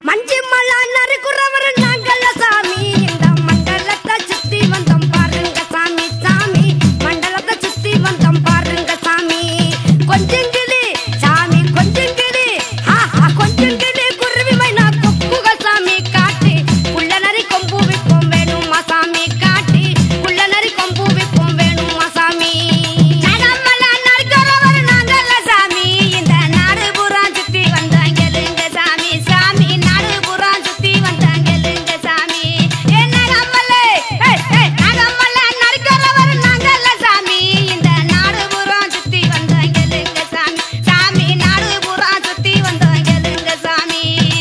மஞ்சி மலா நறுக்குறவர் நாங்கல்ல சாமி இந்த மண்டலத்தை சுத்தி வந்தோம் பாருங்க சாமி சாமி மண்டலத்தை சுத்தி வந்தோம் பாருங்க சாமி கொஞ்சம் கிளி சாமி கொஞ்சம் கிளி ஆ ஆ, கொஞ்சம் கிளி குருவி மைனா கொக்குக சாமி காட்டி புள்ள நரி கொம்பு விப்போம் வேணுமா சாமி காட்டி புள்ள நரி கொம்பு விப்போம் வேணுமா சாமி நகமலா நறுக்குறவர் நாங்கல்ல சாமி இந்த நாடு பூரா சுத்தி வந்தாங்கலுங்க சாமி சாமி நாடு பூரா சுத்தி வந்தாங்கலுங்க சாமி ஏ நகமலே ஏய் ஏய் நகமலா நறுக்குறவர் நாங்கல்ல சாமி இந்த நாடு பூரா சுத்தி வந்தாங்கலுங்க சாமி சாமி நாடு பூரா சுத்தி வந்தாங்கலுங்க சாமி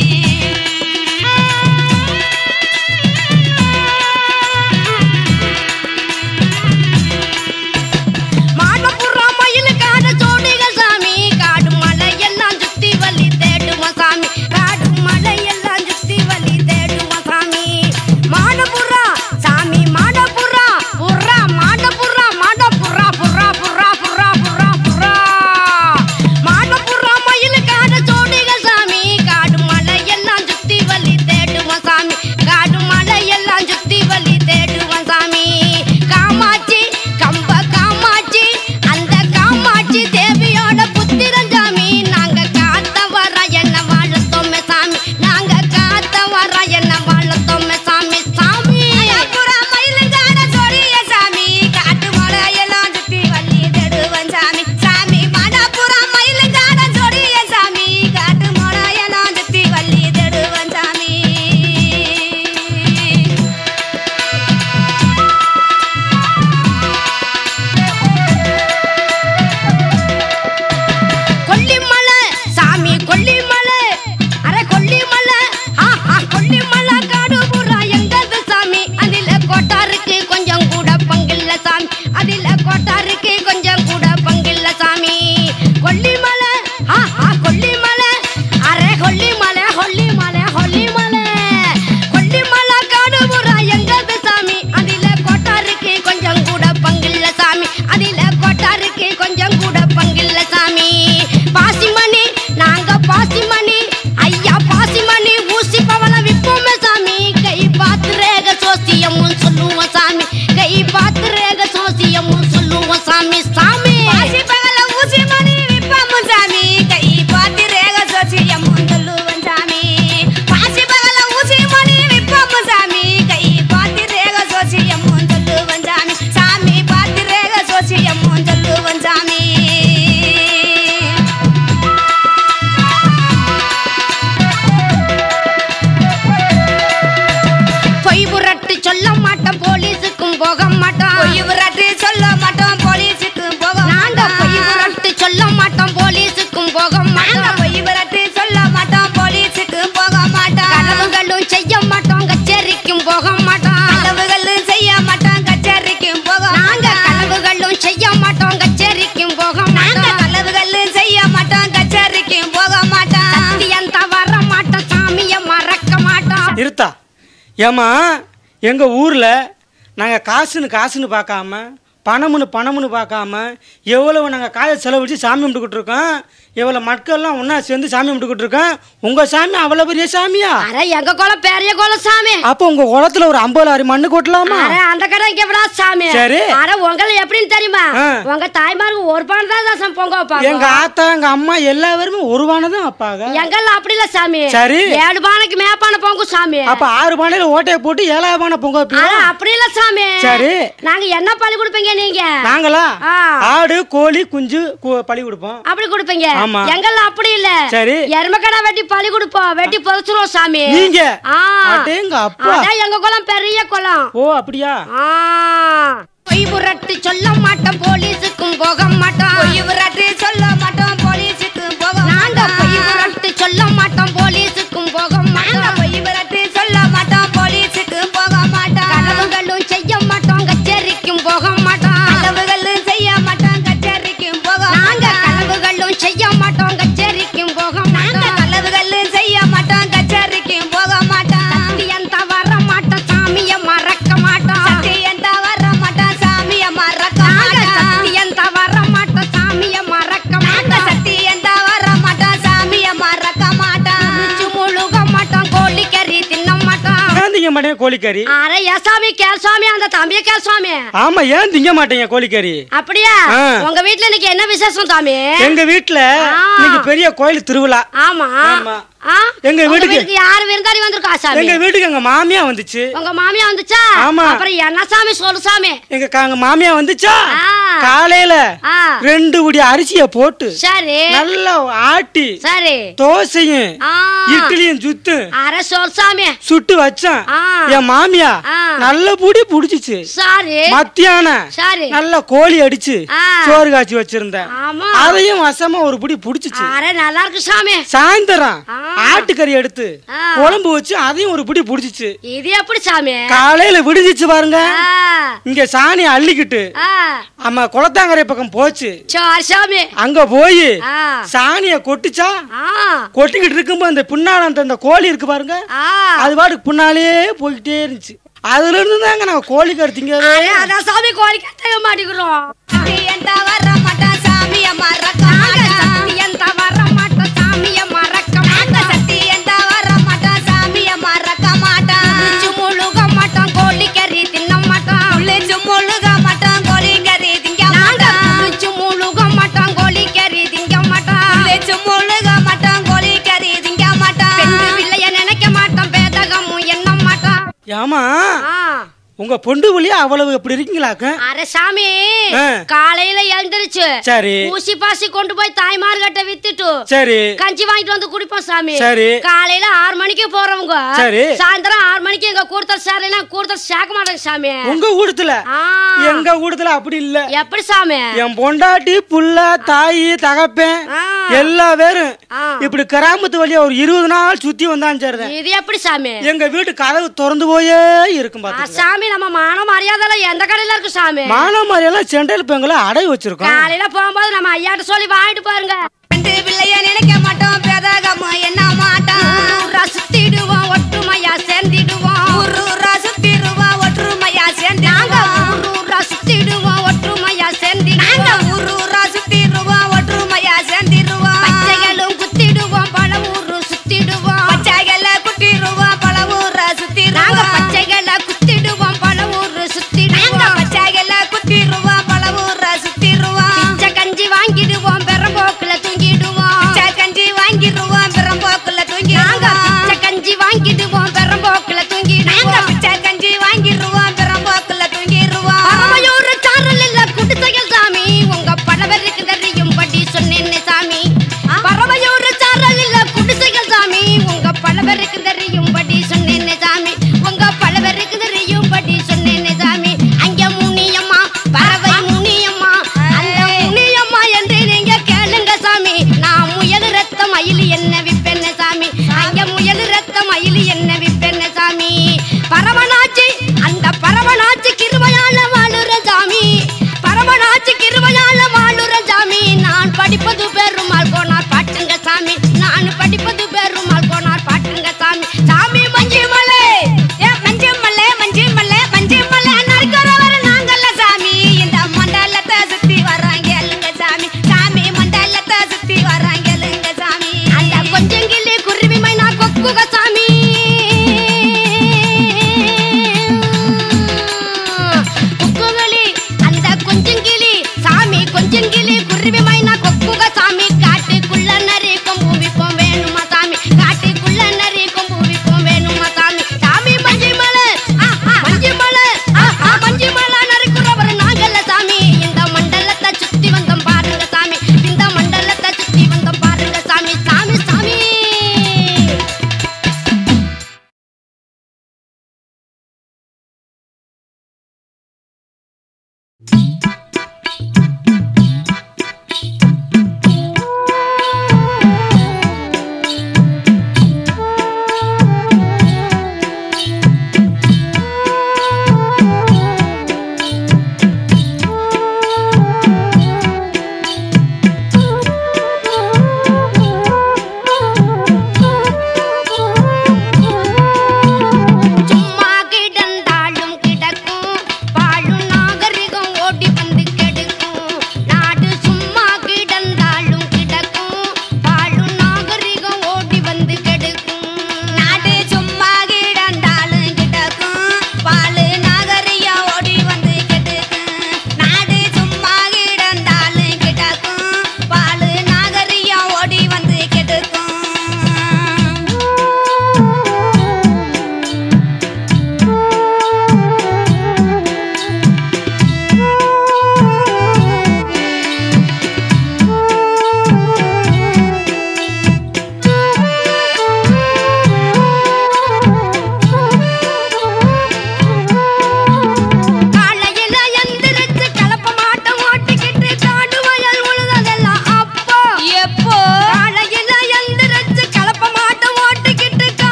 மாடப்புறம் மயிலுக்கான ஜோடிகள் சாமி காடு மலை எல்லாம் சுத்தி வழி தேடுமா சாமி காடு மலை எல்லாம் சுத்தி வழி தேடுமா சாமி மாடப்புறா சாமி மாடப்புறா புறா மாடப்புறா மாடப்புறா புறா புறா புறா புறா புறா மாடப்புறா மயிலுக்கான ஜோடிகள் சாமி காடு மலை எல்லாம் சுத்தி வழி தேடுமா சாமி காடு மலை எல்லாம் சுத்தி வழி தேடுமா சாமி காமாட்சி கம்ப காமாட்சி அந்த காமாட்சி தேவியோட புத்திரன் சாமி நாங்க காத்த வர என்ன வாழத்தோமே சாமி நாங்க காத்த வர என்ன வாழத்தோமே சாமி சாமி மயிலுக்கான ஜோடிய சாமி காட்டு மலையெல்லாம் சுத்தி வள்ளி தேடுவன் சாமி சாமி மடப்புறா மயிலுக்கான ஜோடிய சாமி காட்டு மலையெல்லாம் சுத்தி வள்ளி தேடுவன் சாமி கொல்லிமலை சாமி கொல்லிமலை அரை கொல்லிமலை ஆ ஆ கொல்லிமலை காடு பூரா எங்கது சாமி அதில கோட்டாருக்கு கொஞ்சம் கூட பங்கில்ல சாமி அதில கோட்டாருக்கு கொஞ்சம் கூட பங்கில்ல சாமி கொல்லிமலை ஆ ஆ கொல்லிமலை அரை கொல்லிமலை கொல்லிமலை கொல்லிமலை கொல்லிமலை காடு பூரா எங்கது சாமி அதில கோட்டாருக்கு கொஞ்சம் கூட பங்கில்ல சாமி அதில கோட்டாருக்கு கொஞ்சம் கூட பங்கில்ல சாமி பாசிமணி நாங்க பாசிமணி ஐயா பாசிமணி ஊசி பவளம் விப்போமே சாமி கை பார்த்து ரேக சோசியமும் சொல்லுவோம் சாமி கை பார்த்து ரேக சோசியமும் சொல்லுவோம் சாமி சாமி பாசி பவளம் ஊசி மணி விப்போம் சாமி கை பார்த்து ரேக சோசியமும் சொல்லுவோம் சாமி பாசி பவளம் ஊசி மணி விப்போம் சாமி கை பார்த்து ரேக சோசியமும் சொல்லுவோம் சாமி சாமி பார்த்து ரேக சோசியமும் சொல்லுவோம் சாமி பொய் புரட்டு சொல்ல மாட்டோம் போலீஸுக்கும் போக மாட்டோம் பொய் புரட்டு சொல்ல மாட்டோம் போலீஸுக்கும் போக நாங்க பொய் புரட்டு சொல்ல மாட்டோம் போலீஸுக்கும் போக மாட்டோம் பொய் புரட்டு சொல்ல மாட்டோம் போலீஸுக்கும் போக மாட்டோம் கனவுகளும் செய்ய மாட்டோம் கச்சேரிக்கும் போக மாட்டோம் கனவுகளும் செய்ய மாட்டோம் கச்சேரிக்கும் போக நாங்க கனவுகளும் செய்ய மாட்டோம் கச்சேரிக்கும் போக மாட்டோம் கனவுகளும் செய்ய மாட்டோம் கச்சேரிக்கும் போக மாட்டோம் சத்தியம் தவற மாட்டோம் சாமியை மறக்க மாட்டோம் இருத்தா ஏம்மா எங்கள் ஊரில் நாங்கள் காசுன்னு காசுன்னு பார்க்காம பணம்னு பணம்னு பார்க்காம எவ்வளவு நாங்கள் காயை செலவழிச்சு சாமி கும்பிட்டுக்கிட்டு இருக்கோம் எவ்வளோ மக்கள்லாம் ஒன்றா சேர்ந்து சாமி கும்பிட்டுக்கிட்டு இருக்கோம் உங்கள் சாமி அவ்வளோ பெரிய சாமியா அரை எங்க குலம் பெரிய குலம் சாமி அப்போ உங்கள் குளத்துல ஒரு ஐம்பது ஆறு மண்ணு கொட்டலாமா அரை அந்த கடைக்கு எப்படா சாமி சரி. அரை உங்களை எப்படின்னு தெரியுமா ஆ. உங்க தாய்மாருக்கு ஒரு பணம் தான் தான் பொங்க வைப்பாங்க எங்கள் ஆத்தா எங்கள் அம்மா எல்லாருமே ஒரு பானை தான் வைப்பாங்க எங்கெல்லாம் அப்படி இல்ல சாமி சரி. ஏழு பானைக்கு மேப்பான பொங்கும் சாமி அப்போ ஆறு பானையில் ஓட்டையை போட்டு ஏழாவது பானை பொங்க வைப்பீங்க அரை அப்படி இல்ல சாமி சரி. நாங்க என்ன பழி கொடுப்பீங்க நீங்க நாங்களா ஆ. ஆடு கோழி குஞ்சு கு- பலி கொடுப்போம் அப்படி கொடுப்பீங்க ஆமா. எங்கெல்லாம் அப்படி இல்ல சரி. எருமக்கடை வெட்டி பழி கொடுப்போம் வெட்டி புதைச்சிருவோம் சாமி நீங்க ஆ. அடேங்க அப்பா அதான் எங்க குலம் பெரிய குலம் ஓ அப்படியா ஆ. பொய் புரட்டு சொல்ல மாட்டோம் போலீஸுக்கும் போக மாட்டோம் பொய் புரட்டு சொல்ல மாட்டோம் போலீஸுக்கும் போக நாங்க பொய் புரட்டு சொல்ல மாட்டோம் போலீஸுக்கும் போக மாட்டோம் பொய் புரட்டு சொல்ல மாட்டோம் போலீஸுக்கும் போக மாட்டோம் கனவுகளும் செய்ய மாட்டோம் கச்சேரிக்கும் போக மாட்டோம் கனவுகளும் செய்ய மாட்டோம் கச்சேரிக்கும் போக நாங்க கனவுகளும் செய்ய மாட்டோம் கச்சேரிக்கும் போக மாட்டோம் கனவுகளும் செய்ய மாட்டோம் கச்சேரிக்கும் போக மாட்டோம் சத்தியம் தவற மாட்டோம் சாமியை மறக்க மாட்டோம் சத்தியம் தவற மாட்டோம் சாமியை மறக்க மாட்டோம் சத்தியம் தவற மாட்டோம் சாமியை மறக்க மாட்டோம் சத்தியம் தவற மாட்டோம் சாமியை மறக்க மாட்டோம் திங்க மாட்டேங்க கோழிக்கறி அட ஏன் சாமி கேள் சாமி அந்த தம்பிய கேள் சாமி ஆமா ஏன் திங்க மாட்டேங்க கோழிக்கறி அப்படியா ஆ. உங்க வீட்ல இன்னைக்கு என்ன விசேஷம் சாமி எங்க வீட்டுல ஆ. இன்னைக்கு பெரிய கோயில் திருவிழா ஆமா ஆமா. ஆ? எங்க உங்க வீட்டுக்கு- யாரு விருந்தாளி வந்திருக்கா சாமி எங்க வீட்டுக்கு எங்க மாமியா வந்துச்சு உங்க மாமியா வந்துச்சா ஆமா. அப்புறம் என்ன சாமி சொல்லு சாமி எங்க க- எங்க மாமியா வந்துச்சா ஆ. காலையில ஆ ரெண்டு உடி அரிசிய போட்டு சரி நல்லா ஆட்டி சரி தோசையும் ஆ இட்லியும் சுத்து அர சொல் சாமி சுட்டு வச்சான் ஆ. என் மாமியா ஆ. நல்ல புடி புடிச்சிச்சு சரி மத்தியானம் சரி நல்ல கோழி அடிச்சு ஆ. சோறு காய்ச்சி வச்சிருந்தேன் ஆமா அதையும் வசமா ஒரு புடி புடிச்சிச்சு அர நல்லா இருக்கு சாமி சாயந்தரம் ஆ. ஆட்டுக்கறி எடுத்து ஆ. குழம்பு வச்சு அதையும் ஒரு புடி புடிச்சிச்சு இது எப்படி சாமி காலையில விடுஞ்சிச்சு பாருங்க ஆ இங்க சாணி அள்ளிக்கிட்டு ஆ ஆமா குளத்தாங்கரை பக்கம் போச்சு சரி சாமி அங்க போய் ஆ சாணிய கொட்டுச்சா ஆ கொட்டிக்கிட்டு இருக்கும்போது அந்த பின்னால அந்த அந்த கோழி இருக்கு பாருங்க ஆ அது பாட்டுக்கு பின்னாலே போய்கிட்டே இருந்துச்சு அதுல இருந்து தாங்க நாங்க கோழி கருத்திங்க அரே அதான் சாமி கோழி கட்ட மாட்டேங்கிறோம் சத்தியந்தா வர மாட்டான் சாமிய மறக்க மாட்டான் எந்த வர மாட்டோம் சாமிய மறக்க நாங்க சத்தியந்தா வர மாட்டான் சாமிய மறக்க மாட்டான் மாட்டோம் முழுக மாட்டோம் கோழி கறி தின்ன மாட்டோம் புளிச்சு முழுக மாட்டான் கோழி கறி திங்க நாங்க மாட்டான் குளிச்சு முழுக மாட்டோம் கோழி கறி திங்க மாட்டோம் புளிச்சு முழுக மாட்டான் கோழி கறி திங்க மாட்டான் பெண்ணு பிள்ளைய நினைக்க மாட்டோம் பேதகமும் எண்ண மாட்டோம் ஏமா ஆ உங்க பொண்டு புள்ளியா அவ்வளவு இப்படி இருக்கீங்களாக்க அரை சாமி ஆ. காலையில எழுந்திருச்சு சரி ஊசி பாசி கொண்டு போய் தாய்மார்கிட்ட வித்துட்டு சரி கஞ்சி வாங்கிட்டு வந்து குடிப்போம் சாமி சரி. காலையில ஆறு மணிக்கு போறவங்க சரி. சாயந்தரம் ஆறு மணிக்கு எங்க கூடுதல் சேரலாம் கூடுதல் சேர்க்க மாட்டாங்க சாமி உங்க ஊடத்துல ஆ. எங்க ஊடத்துல அப்படி இல்ல எப்படி சாமி என் பொண்டாட்டி புள்ள தாயி தகப்பேன் ஆ. எல்லா பேரும் ஆ. இப்படி கிராமத்து வழியா ஒரு இருபது நாள் சுத்தி வந்தான் சரிதான் இது எப்படி சாமி எங்க வீட்டு கதவு திறந்து போயே இருக்கும் ஆ, பாத்துக்க சாமி நம்ம மான மரியாதை எந்த கடையில இருக்கு சாமி மானமாரி எல்லாம் செண்டல் பெங்களை அடை வச்சிருக்கோம் காலையில போகும்போது நம்ம ஐயாட்ட சொல்லி வாங்கிட்டு பாருங்க ரெண்டு பிள்ளைய நினைக்க மாட்டோம் பேதகம என்ன மாட்டான் ஊரா சுத்திடுவோம் ஒற்றுமையா சேர்ந்திடுவோம் ஊரு ஊரா சுத்திருவா ஒற்றுமையா சேர்ந்து நாங்க ஊர் ஊரா சுத்திடுவோம் ஒற்றுமையா நாங்க சேர்ந்திடுவோம் ஊரு ஊரா சுத்திருவா ஒற்றுமையா சேர்ந்திருவா பச்சைகளும் குத்திடுவோம் பல ஊரு சுத்திடுவோம் பச்சைகள குட்டிருவா பல ஊர நாங்க சுத்திருவா பச்சைகளை குத்திடுவோம் பல ஊரு நாங்க சுத்திடுவோம் பச்சைகள குட்டிருவா பல ஊர சுத்திருவா பிச்சை கஞ்சி வாங்கிடுவோம் பெரம்போக்குல தூங்கிடுவோம் பச்சை கஞ்சி வாங்கிருவோம் பெரும்போக்குல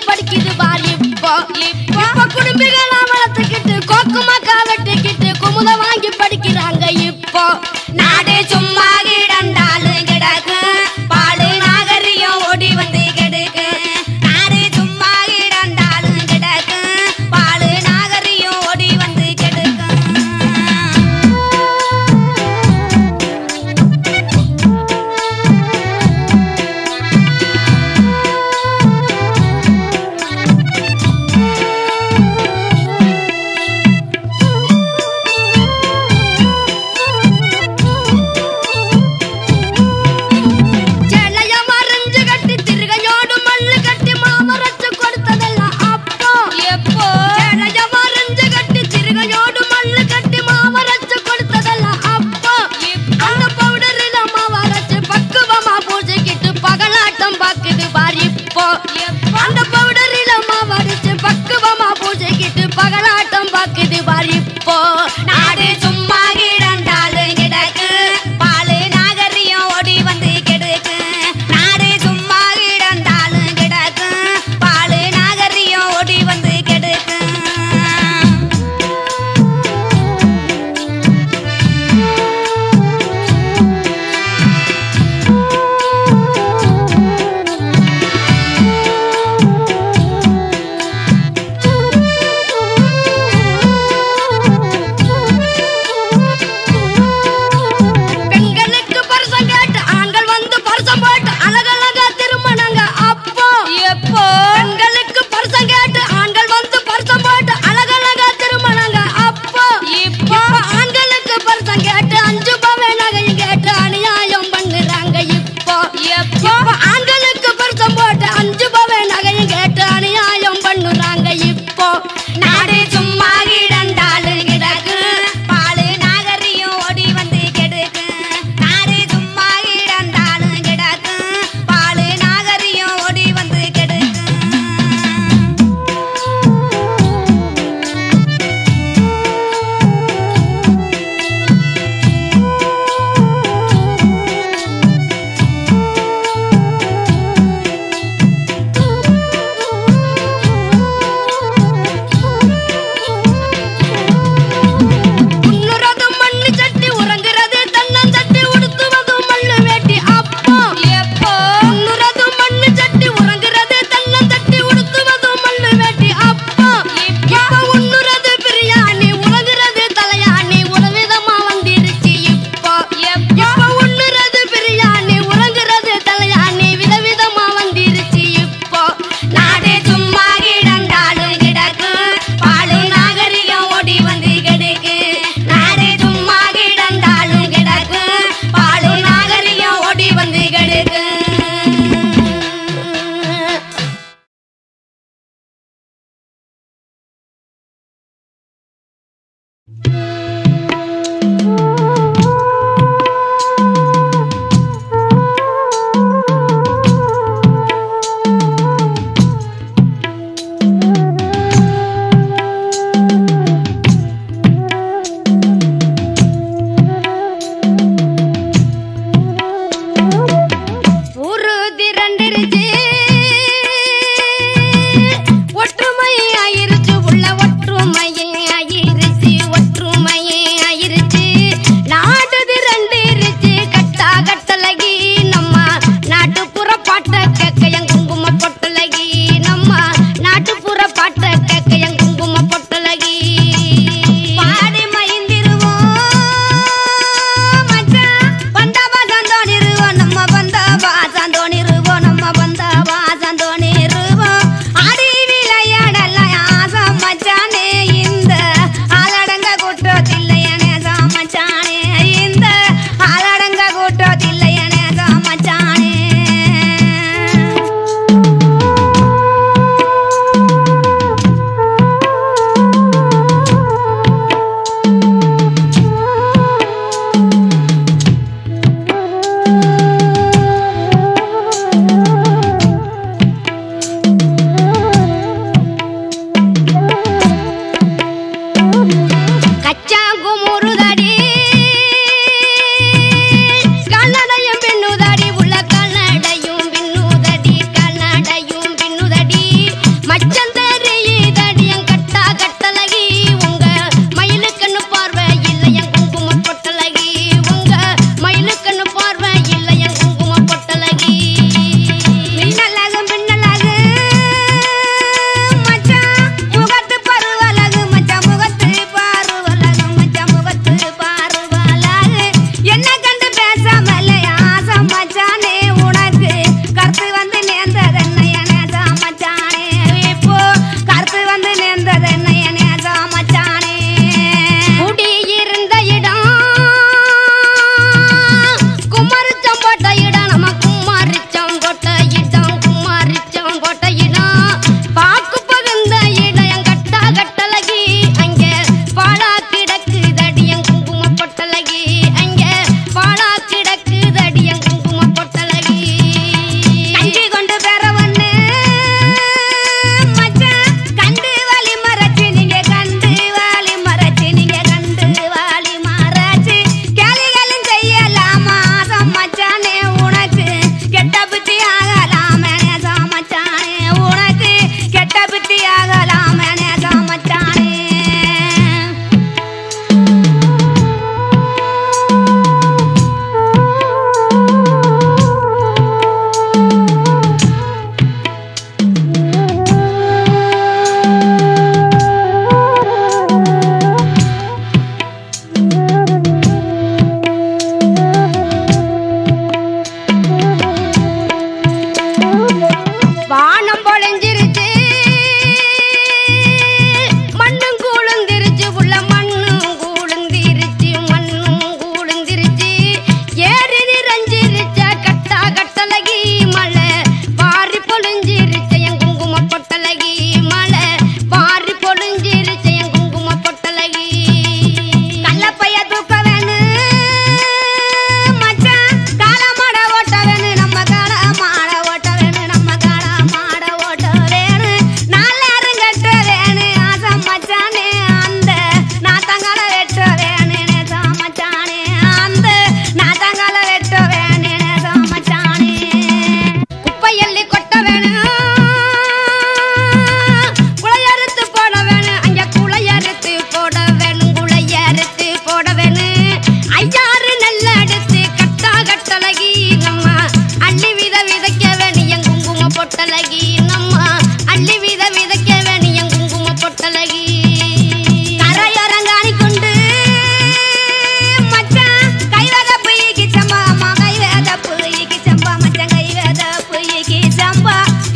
படிக்குது பார் இப்போ இப்போ குடும்பிகளா வளர்த்துக்கிட்டு கோக்குமா காவட்டுக்கிட்டு குமுத வாங்கி படிக்கிறாங்க இப்போ நாடு சும்மா கிடந்தாலும் கிடக்கு பாடு நாகரிகம் ஓடி வந்து கெடுக்கு நாடு சும்மா கிடந்தாலும் கிடக்கு பாடு நாகரிகம் ஓடி வந்து கெடுக்கு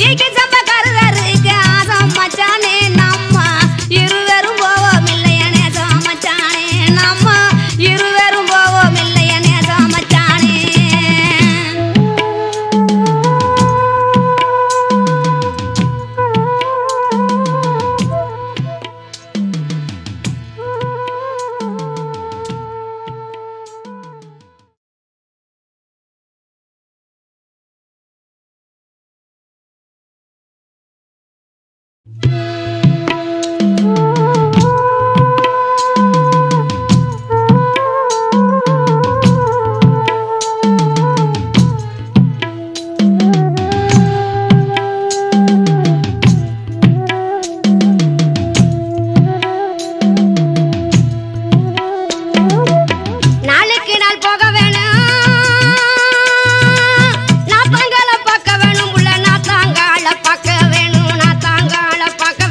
ஈக்கு சம்ப கருதருக்கு ஆசம் மச்சானே நம்ம இருவரும் போவோம் இல்லைய நேசம் மச்சானே நம்ம இருவரும் போவோம் இல்லைய நேசம் மச்சானே நாளுக்கு நாள் போக வேணும் நாத்தாங்கால பார்க்க வேணும் உள்ள நாத்தாங்கால பார்க்க வேணும் நாத்தாங்கால பார்க்க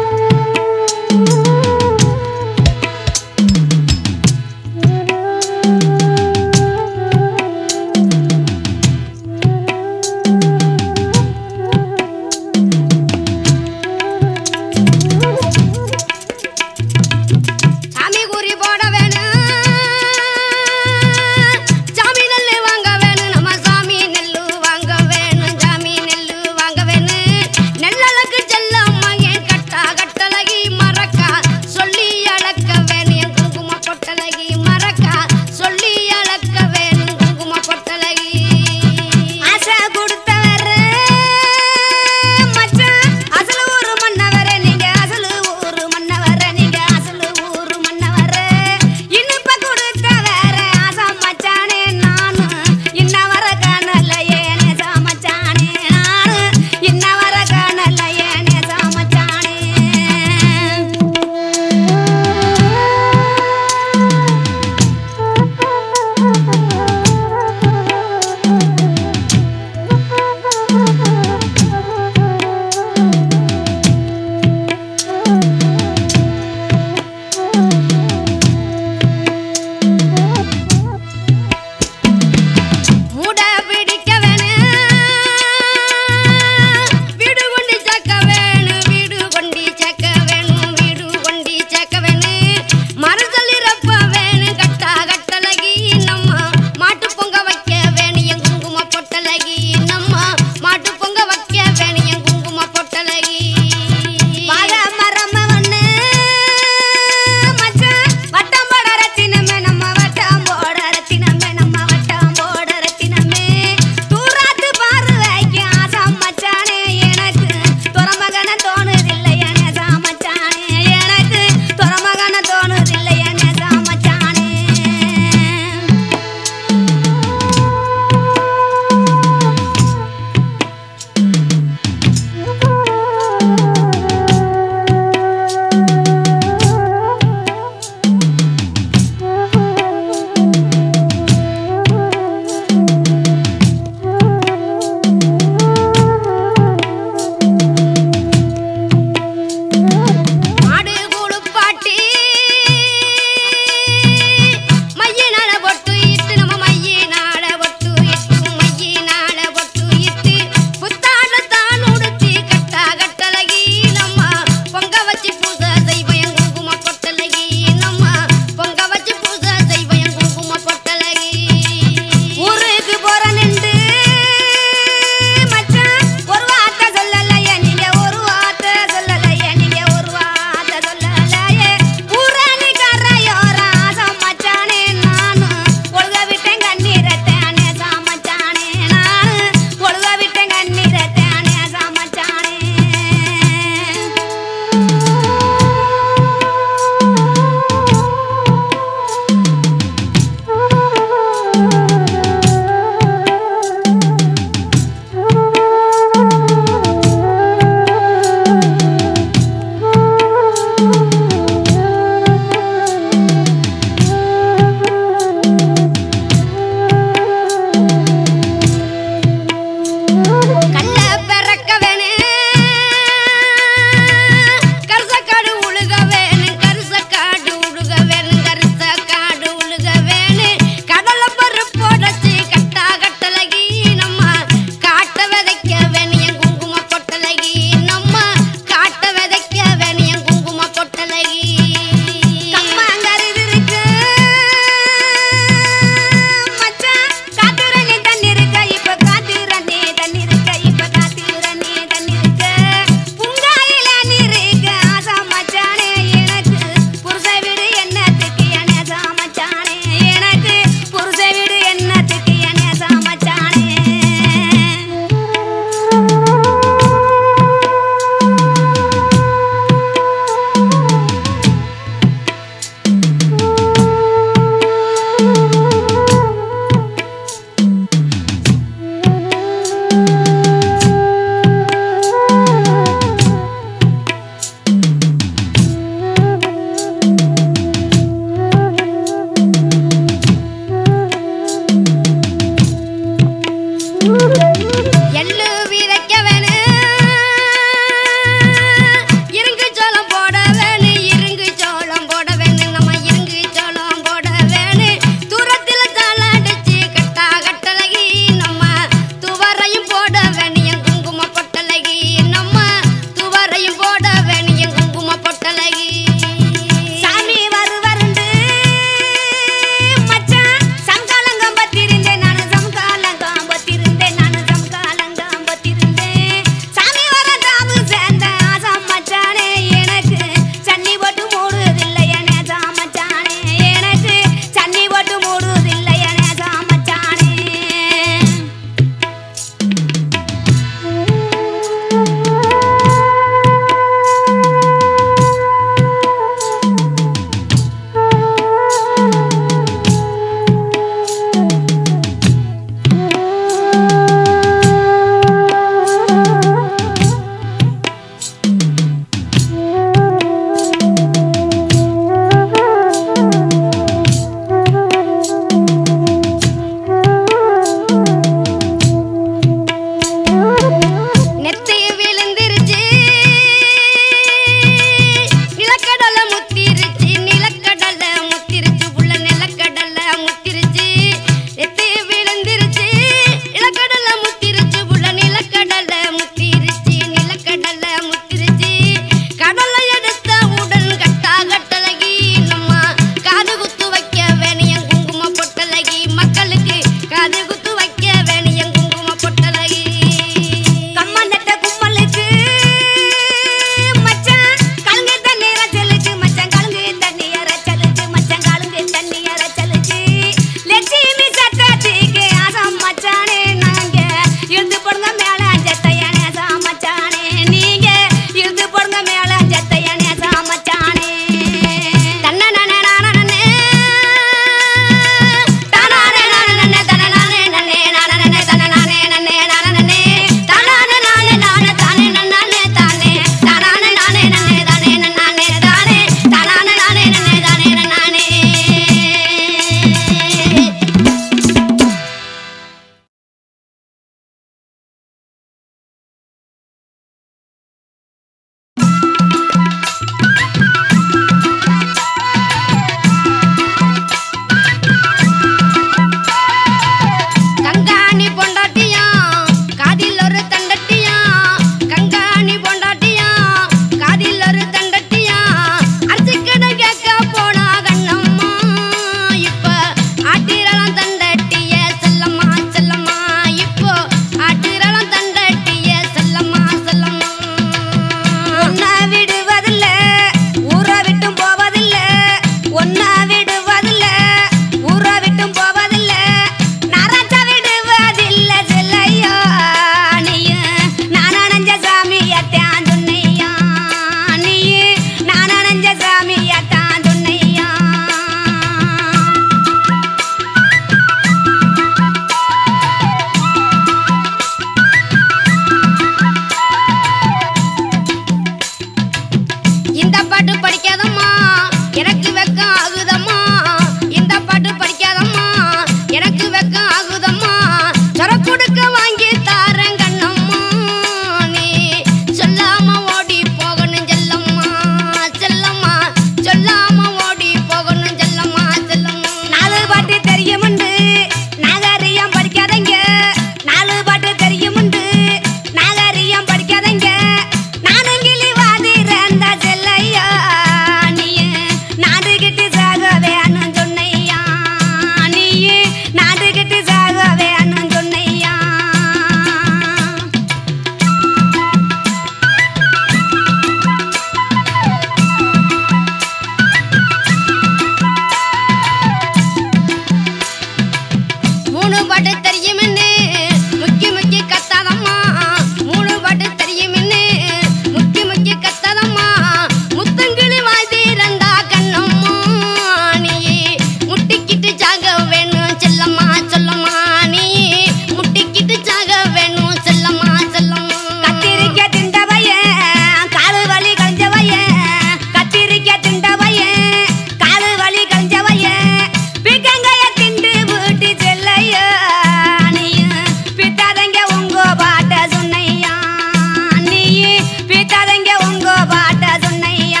மூணு பாட்டு தெரியுமென்னு முக்கி முக்கி கத்தாதம்மா மூணு பாட்டு தெரியுமென்னு முக்கி முக்கி கத்தாதம்மா முத்தங்கிளி வாய் தீரந்தா கண்ணம்மா நீ முட்டிக்கிட்டு ஜாக வேணும் செல்லம்மா சொல்லம்மா நீ முட்டிக்கிட்டு ஜாக வேணும் செல்லம்மா செல்லம்மா கத்திரிக்க திண்டவைய காலு வலி கஞ்சவைய கத்திரிக்க திண்டவைய காலு வலி கஞ்சவைய பிக்கங்கைய திண்டு வீட்டு செல்லைய நீ பித்தாதங்க உங்க பாட்ட சொன்னையா நீ பித்தாதங்க உங்க பாட்ட சொன்னையா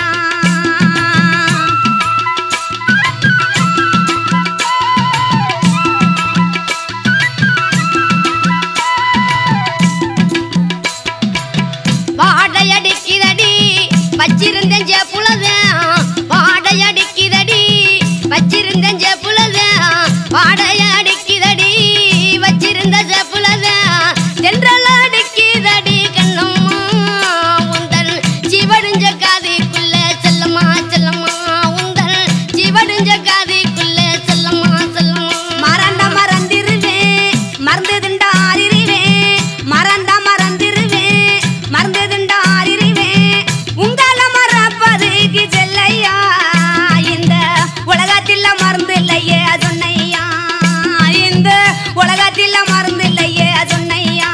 வாடையடிக்குதடி வச்சிருந்தேன் ஜெப்புலதான் வாடையடிக்குதடி வச்சிருந்தேன் ஜெப்புலதான் வாடையடிக்குதடி வச்சிருந்த ஜெப்புலதான் தென்றல் அடிக்குதடி கண்ணம்மா உந்தன் சிவடிஞ்ச காதிக்குள்ள செல்லம்மா செல்லம்மா உந்தன் சிவடிஞ்ச காதிக்குள்ள செல்லம்மா செல்லம்மா மறந்த மறந்திருவேன் மறந்ததுண்டா ஆறிருவேன் மறந்த மறந்திருவேன் மறந்ததுண்டா ஆறிருவேன் உங்கள மறப்பதுக்கு செல்லையா இந்த உலகத்தில் மறந்து இல்லையே சொன்னையா இந்த உலகத்தில் மறந்து இல்லையே சொன்னையா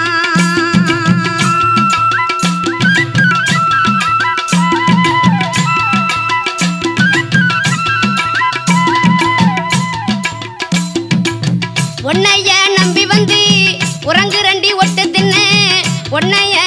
உன்னைய நம்பி வந்து உறங்கு ரெண்டி ஒட்டு தின்ன உன்னைய